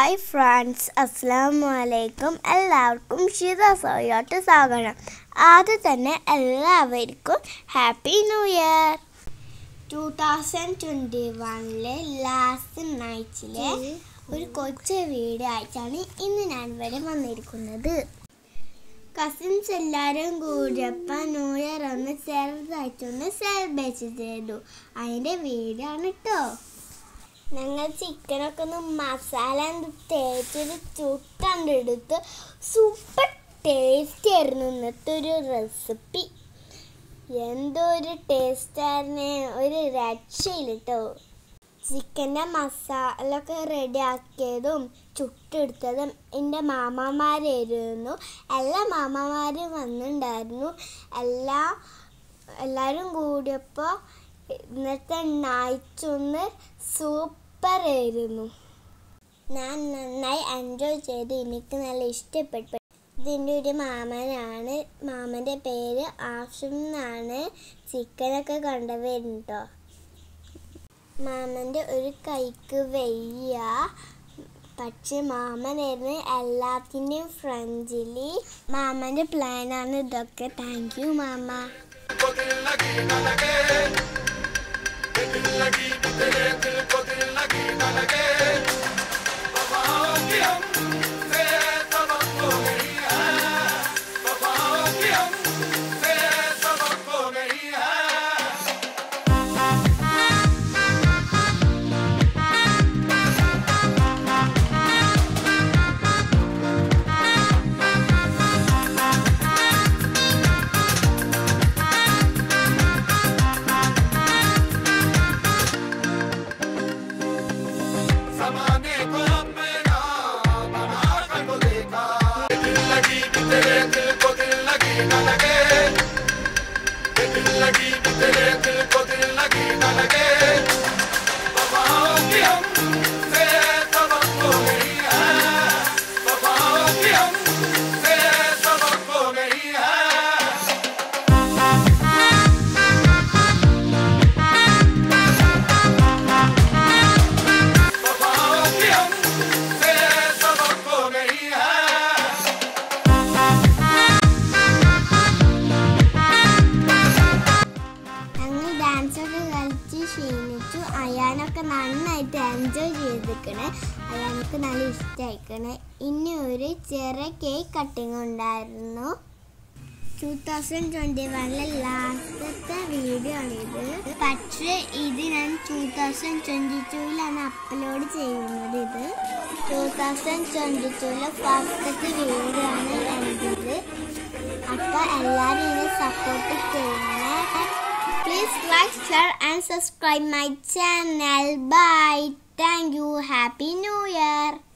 hi friends അസ്സാം വലൈക്കും എല്ലാവർക്കും ഷിത സോയോട്ട് സ്വാഗതം ആദ്യം തന്നെ എല്ലാവർക്കും happy new year two thousand twenty വണ്ണിലെ ലാസ്റ്റ് നൈറ്റിലെ ഒരു കൊച്ചു വീഡിയോ ആയിട്ടാണ് ഇന്ന് ഞാൻ ഇവിടെ വന്നിരിക്കുന്നത് കസിൻസ് എല്ലാവരും കൂടിയപ്പോൾ ന്യൂ ഇയർ ഒന്ന് ചെറുതായിട്ടൊന്ന് സെലിബ്രേറ്റ് ചെയ്തു അതിൻ്റെ വീഡിയോ ആണ് കേട്ടോ ഞങ്ങൾ ചിക്കനൊക്കെ ഒന്ന് മസാല തേച്ചൊരു ചുട്ടണ്ടെടുത്ത് സൂപ്പർ ടേസ്റ്റ് ആയിരുന്നു ഇന്നത്തെ ഒരു റെസിപ്പി എന്തോ ഒരു ടേസ്റ്റ് ആയിരുന്നു ഒരു രക്ഷയില്ല കേട്ടോ ചിക്കൻ്റെ മസാല ഒക്കെ റെഡി ആക്കിയതും ചുട്ടെടുത്തതും എൻ്റെ മാമാമാരായിരുന്നു എല്ലാ മാമാമാരും വന്നിട്ടുണ്ടായിരുന്നു എല്ലാ എല്ലാവരും കൂടിയപ്പോൾ ഇന്നത്തെ നൈറ്റൊന്ന് സൂപ്പർ ആയിരുന്നു ഞാൻ നന്നായി എൻജോയ് ചെയ്ത് എനിക്ക് നല്ല ഇഷ്ടപ്പെട്ടു ഇതിൻ്റെ ഒരു മാമനാണ് മാമൻ്റെ പേര് ആഷിം എന്നാണ് ചിക്കനൊക്കെ കൊണ്ടുവരുന്നു കേട്ടോ മാമൻ്റെ ഒരു കൈക്ക് വയ്യ പക്ഷെ മാമനായിരുന്നു എല്ലാത്തിൻ്റെയും ഫ്രണ്ടിൽ മാമൻ്റെ പ്ലാനാണ് ഇതൊക്കെ താങ്ക് യു മാമ ज़माने को अपना बना कर को देखा दिल लगी कि तेरे दिल को दिल लगी न लगे ये दिल लगी कि तेरे दिल को दिल लगी न लगे वफाओं की हमसे सबक हो गई है वफाओं की हमसे सबक हो गई है वफाओं की हमसे सबक हो गई है ഞങ്ങൾ ഡാൻസൊക്കെ കളിച്ച് ക്ഷീണിച്ചു അയാനൊക്കെ നന്നായിട്ട് എൻജോയ് ചെയ്തിരിക്കണേ അയാൾക്ക് നല്ല ഇഷ്ടമായിക്കണേ ഇനി ഒരു ചെറിയ കേക്ക് കട്ടിങ് ഉണ്ടായിരുന്നു ടൂ തൗസൻഡ് ട്വൻറ്റി വണ്ണിലെ ലാസ്റ്റത്തെ വീഡിയോ ആണിത് പക്ഷേ ഇത് ഞാൻ ടൂ തൗസൻഡ് ട്വൻറ്റി ടൂവിലാണ് അപ്ലോഡ് ചെയ്യുന്നത് ഇത് ടൂ തൗസൻഡ് ട്വൻറ്റി ടൂവിലെ ഫസ്റ്റത്തെ വീഡിയോ ആണ് എൻ്റെ അപ്പോൾ എല്ലാവരും ഇത് സപ്പോർട്ട് ചെയ്യണേ please like share and subscribe my channel bye thank you happy new year